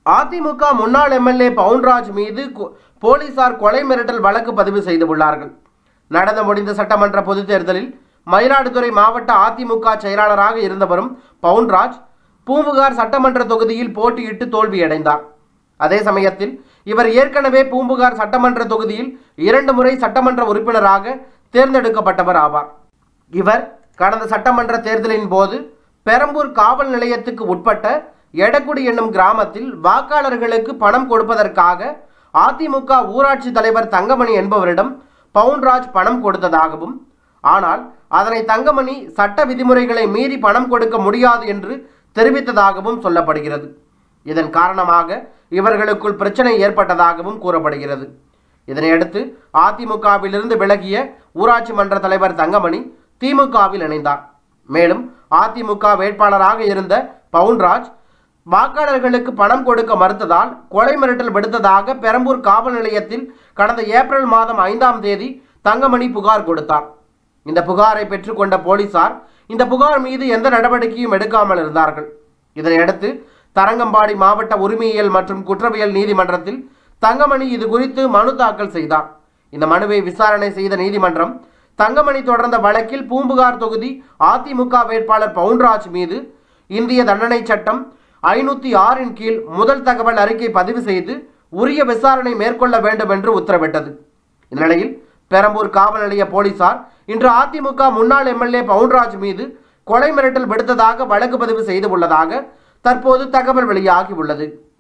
அதிமுக முன்னாள் எம்எல்ஏ பவுன்ராஜ் மீது கொ- போலீசார் கொலை மிரட்டல் வழக்கு பதிவு செய்துள்ளார்கள் நடந்து முடிந்த சட்டமன்ற பொதுத் தேர்தலில் மயிலாடுதுறை மாவட்ட அதிமுக செயலாளராக இருந்தவரும் பவுன்ராஜ் பூம்புகார் சட்டமன்ற தொகுதியில் போட்டியிட்டு தோல்வியடைந்தார் அதே சமயத்தில் இவர் ஏற்கனவே பூம்புகார் சட்டமன்ற தொகுதியில் இரண்டு முறை சட்டமன்ற உறுப்பினராக தேர்ந்தெடுக்கப்பட்டவர் ஆவார் இவர் கடந்த சட்டமன்ற தேர்தலின் போது பெரம்பூர் காவல் நிலையத்துக்கு உட்பட்ட எடக்குடி என்னும் கிராமத்தில் வாக்காளர்களுக்கு பணம் கொடுப்பதற்காக அதிமுக ஊராட்சி தலைவர் தங்கமணி என்பவரிடம் பவுன்ராஜ் பணம் கொடுத்ததாகவும் ஆனால் அதனை தங்கமணி சட்ட விதிமுறைகளை மீறி பணம் கொடுக்க முடியாது என்று தெரிவித்ததாகவும் சொல்லப்படுகிறது இதன் காரணமாக இவர்களுக்குள் பிரச்சனை ஏற்பட்டதாகவும் கூறப்படுகிறது இதனையடுத்து அதிமுகவிலிருந்து விலகிய ஊராட்சி மன்ற தலைவர் தங்கமணி திமுகவில் இணைந்தார் மேலும் அதிமுக வேட்பாளராக இருந்த பவுன்ராஜ் வாக்காளர்களுக்கு பணம் கொடுக்க மறுத்ததால் கொலை மிரட்டல் விடுத்ததாக பெரம்பூர் காவல் நிலையத்தில் கடந்த ஏப்ரல் மாதம் ஐந்தாம் தேதி தங்கமணி புகார் கொடுத்தார் இந்த புகாரை பெற்றுக்கொண்ட போலீசார் இந்த புகார் மீது எந்த நடவடிக்கையும் எடுக்காமல் இருந்தார்கள் இதனையடுத்து தரங்கம்பாடி மாவட்ட உரிமையியல் மற்றும் குற்றவியல் நீதிமன்றத்தில் தங்கமணி இது குறித்து மனு தாக்கல் செய்தார் இந்த மனுவை விசாரணை செய்த நீதிமன்றம் தங்கமணி தொடர்ந்த வழக்கில் பூம்புகார் தொகுதி அதிமுக வேட்பாளர் பவுன்ராஜ் மீது இந்திய தண்டனை சட்டம் ஐநூற்றி ஆறின் கீழ் முதல் தகவல் அறிக்கை பதிவு செய்து உரிய விசாரணை மேற்கொள்ள வேண்டும் என்று உத்தரவிட்டது இந்நிலையில் பெரம்பூர் காவல் நிலைய போலீசார் இன்று அதிமுக முன்னாள் எம்எல்ஏ பவுன்ராஜ் மீது கொலை மிரட்டல் விடுத்ததாக வழக்கு பதிவு செய்து உள்ளதாக தற்போது தகவல் வெளியாகி உள்ளது